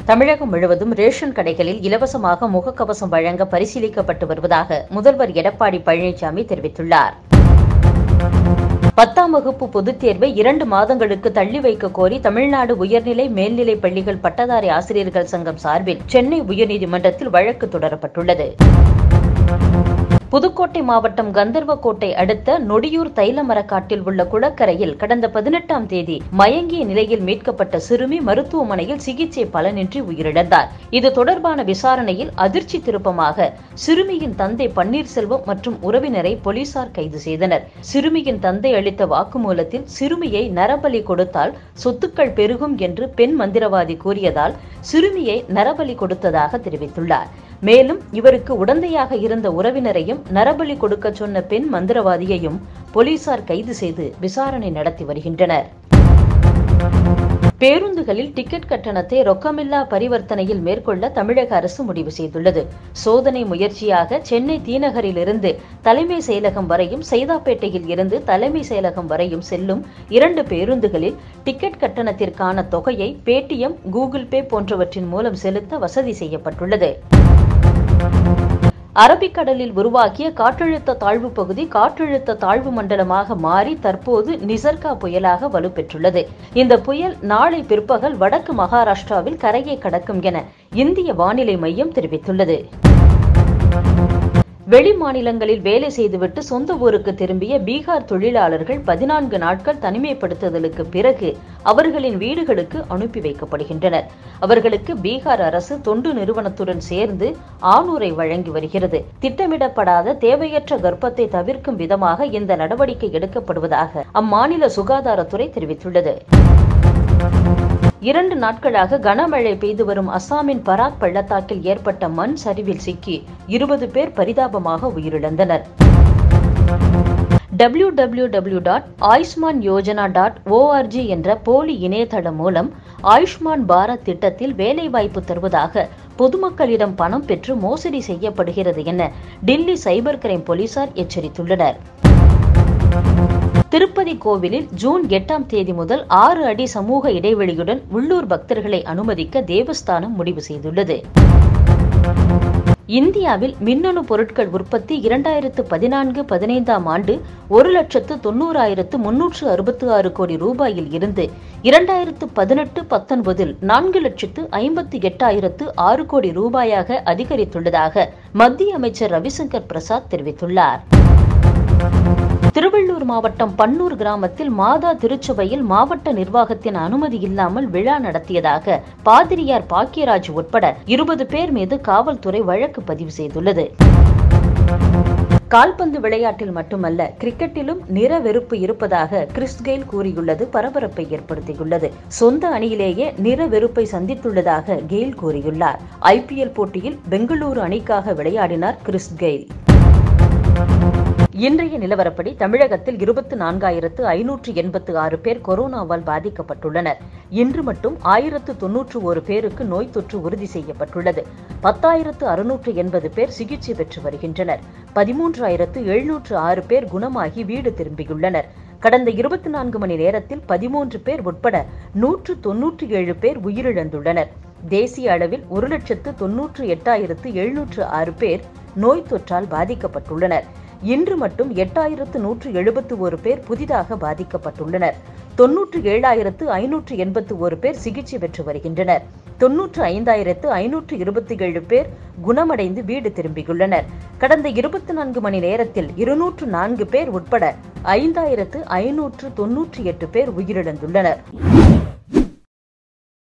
தமிழகம் முழுவதும் ரேஷன் கடைகளில் இலவசமாக முகக்கவசம் வழங்க பரிசீலிக்கப்பட்டு வருவதாக முதல்வர் எடப்பாடி பழனிசாமி தெரிவித்துள்ளார் பத்தாம் வகுப்பு பொதுத் தேர்வை இரண்டு மாதங்களுக்கு தள்ளி வைக்க கோரி தமிழ்நாடு உயர்நிலை மேல்நிலைப் பள்ளிகள் பட்டதாரி ஆசிரியர்கள் சங்கம் சார்பில் சென்னை உயர்நீதிமன்றத்தில் வழக்கு தொடரப்பட்டுள்ளது புதுக்கோட்டை மாவட்டம் கந்தர்வக்கோட்டை அடுத்த நொடியூர் தைலமரக்காட்டில் உள்ள குளக்கரையில் கடந்த பதினெட்டாம் தேதி மயங்கிய நிலையில் மீட்கப்பட்ட சிறுமி மருத்துவமனையில் சிகிச்சை பலனின்றி உயிரிழந்தார் இது தொடர்பான விசாரணையில் அதிர்ச்சி திருப்பமாக சிறுமியின் தந்தை பன்னீர்செல்வம் மற்றும் உறவினரை போலீசார் கைது செய்தனர் சிறுமியின் தந்தை அளித்த வாக்குமூலத்தில் சிறுமியை நரபலி கொடுத்தால் சொத்துக்கள் பெருகும் என்று பெண் மந்திரவாதி கூறியதால் சிறுமியை நரபலி கொடுத்ததாக தெரிவித்துள்ளார் மேலும் இவருக்கு உடந்தையாக இருந்த உறவினரையும் நரபலி கொடுக்க சொன்ன பெண் மந்திரவாதியையும் போலீசார் கைது செய்து விசாரணை நடத்தி வருகின்றனர் பேருந்துகளில் டிக்கெட் கட்டணத்தை ரொக்கமில்லா பரிவர்த்தனையில் மேற்கொள்ள தமிழக அரசு முடிவு செய்துள்ளது சோதனை முயற்சியாக சென்னை தீநகரிலிருந்து தலைமை செயலகம் வரையும் சைதாப்பேட்டையில் இருந்து தலைமை செயலகம் வரையும் செல்லும் இரண்டு பேருந்துகளில் டிக்கெட் கட்டணத்திற்கான தொகையை பேடிஎம் கூகுள் பே போன்றவற்றின் மூலம் செலுத்த வசதி செய்யப்பட்டுள்ளது அரபிக்கடலில் உருவாக்கிய காற்றழுத்த தாழ்வு பகுதி காற்றழுத்த தாழ்வு மண்டலமாக மாறி தற்போது நிசர்கா புயலாக வலுப்பெற்றுள்ளது இந்த புயல் நாளை பிற்பகல் வடக்கு மகாராஷ்டிராவில் கரையை கடக்கும் என இந்திய வானிலை மையம் தெரிவித்துள்ளது வெளி மாநிலங்களில் வேலை செய்துவிட்டு சொந்த ஊருக்கு திரும்பிய பீகார் தொழிலாளர்கள் பதினான்கு நாட்கள் தனிமைப்படுத்துதலுக்கு பிறகு அவர்களின் வீடுகளுக்கு அனுப்பி வைக்கப்படுகின்றனர் அவர்களுக்கு பீகார் அரசு தொண்டு நிறுவனத்துடன் சேர்ந்து ஆணூரை வழங்கி வருகிறது திட்டமிடப்படாத தேவையற்ற கர்ப்பத்தை தவிர்க்கும் விதமாக இந்த நடவடிக்கை எடுக்கப்படுவதாக அம்மாநில சுகாதாரத்துறை தெரிவித்துள்ளது இரண்டு நாட்களாக கனமழை பெய்து வரும் அசாமின் பராக் பள்ளத்தாக்கில் ஏற்பட்ட மண் சரிவில் சிக்கி இருபது பேர் பரிதாபமாக உயிரிழந்தனர் W W W dot Ayushman Yojana dot ORG என்ற போலி இணையதளம் மூலம் ஆயுஷ்மான் பாரத் திட்டத்தில் வேலைவாய்ப்பு தருவதாக பொதுமக்களிடம் பணம் பெற்று மோசடி செய்யப்படுகிறது என டில்லி சைபர் கிரைம் போலீசார் எச்சரித்துள்ளனர் திருப்பதி கோவிலில் ஜூன் எட்டாம் தேதி முதல் ஆறு அடி சமூக இடைவெளியுடன் உள்ளூர் பக்தர்களை அனுமதிக்க தேவஸ்தானம் முடிவு செய்துள்ளது இந்தியாவில் மின்னணு பொருட்கள் உற்பத்தி இரண்டாயிரத்து பதினான்கு பதினைந்தாம் ஆண்டு ஒரு லட்சத்து தொண்ணூறாயிரத்து முன்னூற்று அறுபத்து ஆறு கோடி ரூபாயில் இருந்து இரண்டாயிரத்து பதினெட்டு பத்தொன்பதில் நான்கு லட்சத்து ஐம்பத்தி எட்டாயிரத்து ஆறு கோடி ரூபாயாக அதிகரித்துள்ளதாக மத்திய அமைச்சர் ரவிசங்கர் பிரசாத் தெரிவித்துள்ளார் திருவள்ளூர் மாவட்டம் பன்னூர் கிராமத்தில் மாதா திருச்சபையில் மாவட்ட நிர்வாகத்தின் அனுமதி இல்லாமல் விழா நடத்தியதாக பாதிரியார் பாக்கியராஜ் உட்பட இருபது பேர் மீது காவல்துறை வழக்கு பதிவு செய்துள்ளது கால்பந்து விளையாட்டில் மட்டுமல்ல கிரிக்கெட்டிலும் நிற வெறுப்பு இருப்பதாக கிறிஸ் கெயில் கூறியுள்ளது பரபரப்பை ஏற்படுத்தியுள்ளது சொந்த அணியிலேயே நிற வெறுப்பை சந்தித்துள்ளதாக கெயில் கூறியுள்ளார் ஐபிஎல் போட்டியில் பெங்களூரு அணிக்காக விளையாடினார் கிறிஸ் கெயில் இன்றைய நிலவரப்படி தமிழகத்தில் இருபத்தி நான்காயிரத்து ஐநூற்று எண்பத்து ஆறு பேர் கொரோனாவால் பாதிக்கப்பட்டுள்ளனர் இன்று மட்டும் ஆயிரத்து தொன்னூற்று ஒரு பேருக்கு நோய் தொற்று உறுதி செய்யப்பட்டுள்ளது பத்தாயிரத்து அறுநூற்று எண்பது பேர் சிகிச்சை பெற்று வருகின்றனர் பதிமூன்றாயிரத்து எழுநூற்று ஆறு பேர் குணமாகி வீடு திரும்பியுள்ளனர் கடந்த இருபத்தி நான்கு மணி நேரத்தில் பதிமூன்று பேர் உட்பட நூற்று தொன்னூற்றி ஏழு பேர் உயிரிழந்துள்ளனர் தேசிய அளவில் ஒரு லட்சத்து தொன்னூற்று எட்டாயிரத்து எழுநூற்று ஆறு பேர் நோய் தொற்றால் பாதிக்கப்பட்டுள்ளனர் இன்று மட்டும் எட்டாயிரத்து நூற்று எழுபத்து ஒரு பேர் புதிதாக பாதிக்கப்பட்டுள்ளனர் தொன்னூற்று ஏழாயிரத்து ஐநூற்று எண்பத்து ஒரு பேர் சிகிச்சை பெற்று வருகின்றனர் தொன்னூற்று ஐந்தாயிரத்து ஐநூற்று இருபத்தி ஏழு பேர் குணமடைந்து வீடு திரும்பியுள்ளனர் கடந்த இருபத்தி நான்கு மணி நேரத்தில் இருநூற்று நான்கு பேர் உட்பட ஐந்தாயிரத்து ஐநூற்று தொன்னூற்றி எட்டு பேர் உயிரிழந்துள்ளனர்